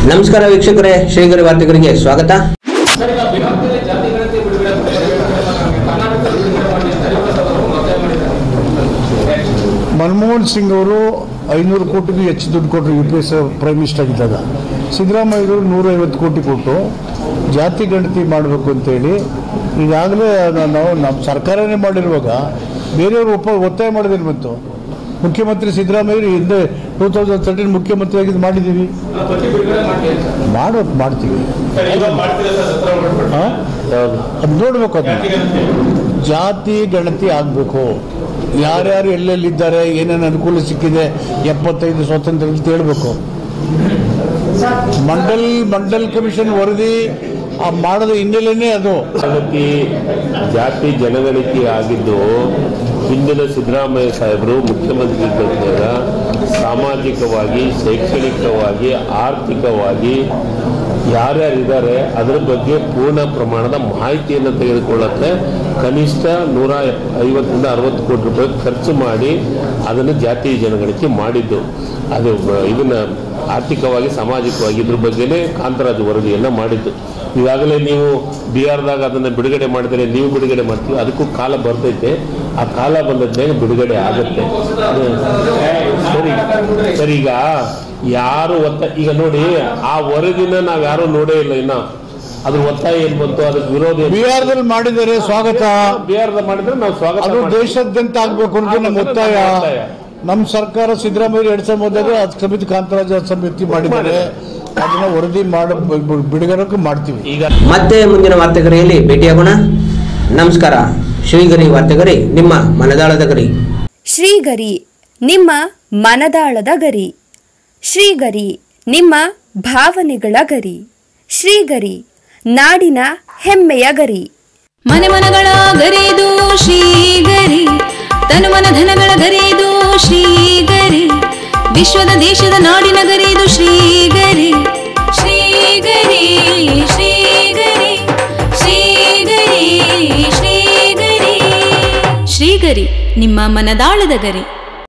ನಮಸ್ಕಾರ ವೀಕ್ಷಕರೇ ಶ್ರೀಗರಿ ವಾರ್ತೆಗರಿಗೆ ಸ್ವಾಗತ ಸರ್ ಈಗ ಬಿಹಾರದಲ್ಲಿ ಜಾತಿ ಗಣತಿ ಬಿಡುಗಡೆ ಕರ್ನಾಟಕದಲ್ಲಿ ಬಿಡುಗಡೆ ಮಾಡಿ ಹರಿಪ್ರಸಾದ್ ಅವರು ಒತ್ತಾಯ ಮಾಡಿದ್ದಾರೆ ಮನಮೋಹನ್ ಸಿಂಗ್ ಅವರು ಐನೂರು ಕೋಟಿಗೂ ಹೆಚ್ಚು ದುಡ್ಡು ಕೊಟ್ಟರು U P S prime minister ಆಗಿದ್ದಾಗ ಸಿದ್ದರಾಮಯ್ಯವರು ನೂರೈವತ್ತು ಕೋಟಿ ಕೊಟ್ಟು ಜಾತಿ ಗಣತಿ ಮಾಡಬೇಕು ಅಂತೇಳಿ ಈಗಾಗಲೇ ನಾವು ನಮ್ಮ ಸರ್ಕಾರನೇ ಮಾಡಿರುವಾಗ ಬೇರೆಯವರು ಒಪ್ಪ ಒತ್ತಾಯ ಮಾಡೋದೇನು ಬಂತು ಮುಖ್ಯಮಂತ್ರಿ ಸಿದ್ದರಾಮಯ್ಯರು ಹಿಂದೆ ಟೂ ತೌಸಂಡ್ ತರ್ಟೀನ್ ಮುಖ್ಯಮಂತ್ರಿ ಆಗಿದ್ದು ಮಾಡಿದ್ದೀವಿ ಪಟ್ಟಿ ಬಿಡುಗಡೆ ಮಾಡಿ ಮಾಡೋದು ಮಾಡ್ತೀವಿ ಸರ್ ಇವಾಗ ಮಾಡ್ತೀರಾ ಸರ್ ಹತ್ರ ಹೊರಟ್ಬಿಟ್ಟು ಹಾಂ ಅದು ನೋಡ್ಬೇಕು ಅದನ್ನ ಜಾತಿ ಗಣತಿ ಆಗಬೇಕು ಯಾರ್ಯಾರು ಎಲ್ಲೆಲ್ಲಿದ್ದಾರೆ ಏನೇನು ಅನುಕೂಲ ಸಿಕ್ಕಿದೆ ಎಪ್ಪತ್ತೈದು ಸ್ವಾತಂತ್ರ್ಯ ಅಂತ ಹೇಳ್ಬೇಕು ಮಂಡಲ್ ಮಂಡಲ್ ಕಮಿಷನ್ ವರದಿ ಆ ಮಾಡೋದು ಹಿನ್ನೆಲೆನೇ ಅದು ಜಾಗತಿ ಜಾತಿ ಜನಗಣತಿ ಆಗಿದ್ದು ಹಿಂದಿನ ಸಿದ್ದರಾಮಯ್ಯ ಸಾಹೇಬರು ಮುಖ್ಯಮಂತ್ರಿ ಇದ್ದಾಗ ಸಾಮಾಜಿಕವಾಗಿ ಶೈಕ್ಷಣಿಕವಾಗಿ ಆರ್ಥಿಕವಾಗಿ ಯಾರ್ಯಾರಿದ್ದಾರೆ ಅದರ ಬಗ್ಗೆ ಪೂರ್ಣ ಪ್ರಮಾಣದ ಮಾಹಿತಿಯನ್ನು ತೆಗೆದುಕೊಳ್ಳಕ್ಕೆ ಕನಿಷ್ಠ ನೂರ ಐವತ್ತರಿಂದ ಅರವತ್ತು ಕೋಟಿ ರೂಪಾಯಿ ಖರ್ಚು ಮಾಡಿ ಅದನ್ನು ಜಾತಿ ಜನಗಣತಿ ಮಾಡಿದ್ದು ಅದು ಬ- ಇದನ್ನ ಆರ್ಥಿಕವಾಗಿ ಸಾಮಾಜಿಕವಾಗಿ ಇದ್ರ ಬಗ್ಗೆನೇ ಕಾಂತರಾಜು ವರದಿಯನ್ನು ಮಾಡಿದ್ದು ಈಗಾಗಲೇ ನೀವು ಬಿಹಾರದಾಗ ಅದನ್ನು ಬಿಡುಗಡೆ ಮಾಡಿದರೆ ನೀವು ಬಿಡುಗಡೆ ಮಾಡ್ತೀವಿ ಅದಕ್ಕೂ ಕಾಲ ಬರ್ತೈತೆ ಆ ಕಾಲ ಬಂದದ್ಮೇಲೆ ಬಿಡುಗಡೆ ಆಗುತ್ತೆ ಹ್ಮ್. ಸರಿ ಸರಿ ಈಗ ಯಾರು ಒತ್ತ ಈಗ ನೋಡಿ ಆ ವರದಿನ ನಾವು ಯಾರು ನೋಡೇ ಇಲ್ಲ ಇನ್ನ ಅದ್ರ ಒತ್ತಾಯ ಏನ್ ಬಂತು ಅದಕ್ಕೆ ವಿರೋಧ ಏನ್- ಬಿಹಾರದಲ್ಲಿ ಮಾಡಿದರೆ ಸ್ವಾಗತ ಬಿಹಾರದ ಮಾಡಿದ್ರೆ ನಾವು ಸ್ವಾಗತ ಅದು ಮಾಡ್ತೀವಿ. ದೇಶಾದ್ಯಂತ ಆಗ್ಬೇಕು ಅನ್ನೋದು ನಮ್ಮ ಒತ್ತಾಯ ಒತ್ತಾಯ. ನಮ್ಮ ಸರ್ಕಾರ ಸಿದ್ದರಾಮಯ್ಯ ಎರಡ್ ಸಾವಿರದ ಮೊದಲು ಅದು ಸಮಿತಿ ಕಾಂತರಾಜ ಸಮಿತಿ ಮಾಡಿದ್ದಾರೆ ಅದನ್ನ ವರದಿ ಮಾಡ ಬಿಡುಗಡೆ ಮಾಡ್ತೀವಿ ಈಗ ಮತ್ತೆ ಮುಂದಿನ ವಾರ್ತೆಗರಿಯಲ್ಲಿ ಭೇಟಿಯಾಗೋಣ ನಮಸ್ಕಾರ ಶ್ರೀಗರಿ ವಾರ್ತೆಗರಿ ನಿಮ್ಮ ಮನದಾಳದ ಗರಿ ಶ್ರೀಗರಿ ನಿಮ್ಮ ಮನದಾಳದ ಗರಿ ಶ್ರೀಗರಿ ನಿಮ್ಮ ಭಾವನೆಗಳ ಗರಿ ಶ್ರೀಗರಿ ನಾಡಿನ ಹೆಮ್ಮೆಯ ಗರಿ ಮನೆ ಮನಗಳ ಗರಿದು ಶ್ರೀಗರಿ ತನುಮನ ಧನಗಳ ಗರಿದು ಶ್ರೀಗರಿ ವಿಶ್ವದ ದೇಶದ ನಾಡಿನ ಗರಿದು ಶ್ರೀಗರಿ ಶ್ರೀಗರಿ ಶ್ರೀಗರಿ ಶ್ರೀಗರಿ ಶ್ರೀಗರಿ ಶ್ರೀಗರಿ ನಿಮ್ಮ ಮನದಾಳದ ಗರಿ